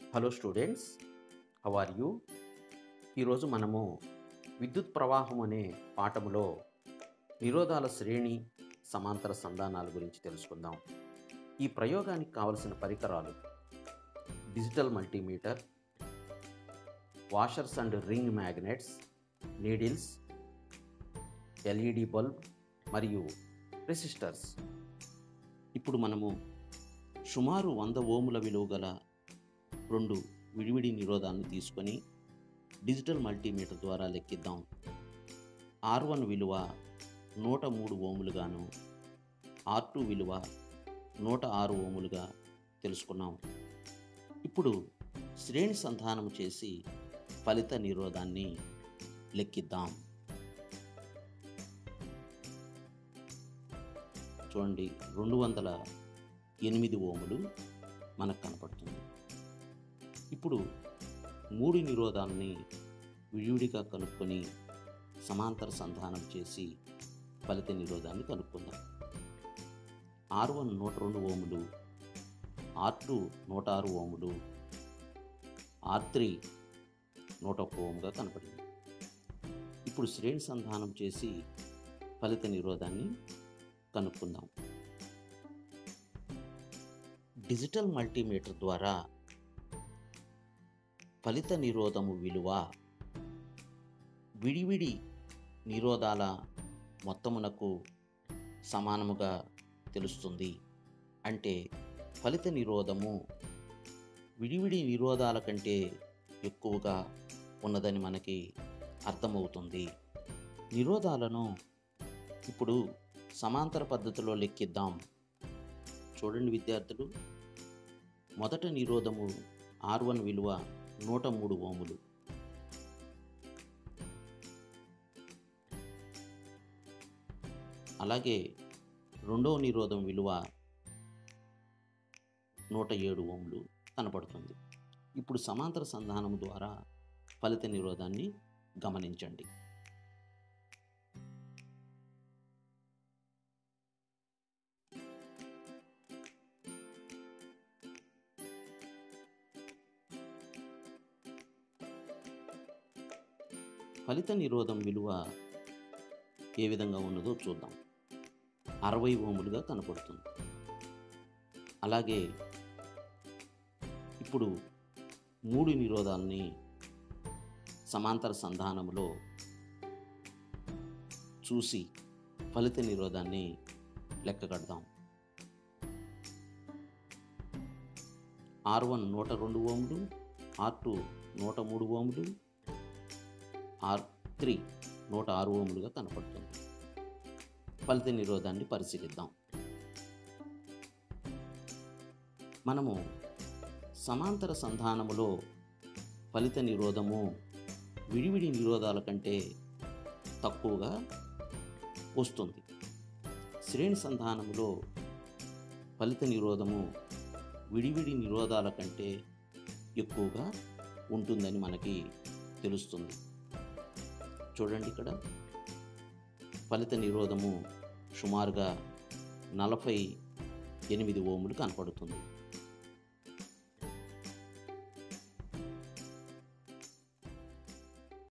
hello students how are you ఈరోజు మనము విద్యుత్ ప్రవాహం అనే పాఠములో నిరోధాల శ్రేణి సమాంతర సంధానాల గురించి తెలుసుకుందాం ఈ ప్రయోగానికి కావలసిన పరికరాలు digital multimeter washers and ring magnets needles LED bulb మరియు రెసిస్టర్స్ ఇప్పుడు మనము సుమారు వంద ఓముల విలువ గల రెండు విడివిడి నిరోధాలను తీసుకొని డిజిటల్ మల్టీమీటర్ ద్వారా లెక్కిద్దాం ఆర్ వన్ విలువ నూట మూడు ఓములుగాను ఆర్ టూ విలువ నూట ఆరు ఓములుగా తెలుసుకున్నాం ఇప్పుడు శ్రేణి సంధానం చేసి ఫలిత నిరోధాన్ని లెక్కిద్దాం చూడండి రెండు వందల ఎనిమిది ఓములు మనకు కనపడుతుంది ఇప్పుడు మూడు నిరోధాలని విడివిడిగా కనుక్కొని సమాంతర సంధానం చేసి ఫలిత నిరోధాన్ని కనుక్కుందాం ఆర్ వన్ నూట రెండు ఓములు ఆర్ టూ నూట ఆరు ఓములు ఆర్ త్రీ నూట ఒక్క ఓముగా కనపడింది ఇప్పుడు శ్రేణి సంధానం చేసి ఫలిత నిరోధాన్ని కనుక్కుందాం డిజిటల్ మల్టీమీటర్ ద్వారా ఫలిత నిరోధము విలువ విడివిడి నిరోధాల మొత్తమునకు సమానముగా తెలుస్తుంది అంటే ఫలిత నిరోధము విడివిడి నిరోధాల కంటే ఎక్కువగా ఉన్నదని మనకి అర్థమవుతుంది నిరోధాలను ఇప్పుడు సమాంతర పద్ధతిలో లెక్కిద్దాం చూడండి విద్యార్థులు మొదట నిరోధము ఆర్ వన్ విలువ నూట మూడు ఓములు అలాగే రెండవ నిరోధం విలువ నూట ఏడు ఓములు కనపడుతుంది ఇప్పుడు సమాంతర సంధానం ద్వారా ఫలిత నిరోధాన్ని గమనించండి ఫలిత నిరోధం విలువ ఏ విధంగా ఉన్నదో చూద్దాం అరవై ఓములుగా కనపడుతుంది అలాగే ఇప్పుడు మూడు నిరోధాలని సమాంతర సంధానములో చూసి ఫలిత నిరోధాన్ని లెక్క కడదాం ఆర్ వన్ నూట రెండు ఓములు ఆర్ టూ నూట మూడు ఓములు ఆర్ త్రీ నూట ఆరు ఓములుగా కనపడుతుంది ఫలిత నిరోధాన్ని పరిశీలిద్దాం మనము సమాంతర సంధానములో ఫలిత నిరోధము విడివిడి నిరోధాల కంటే తక్కువగా వస్తుంది శ్రేణి సంధానములో ఫలిత నిరోధము విడివిడి నిరోధాల కంటే ఎక్కువగా ఉంటుందని మనకి తెలుస్తుంది చూడండి ఇక్కడ ఫలిత నిరోధము సుమారుగా నలభై ఎనిమిది ఓములు కనపడుతుంది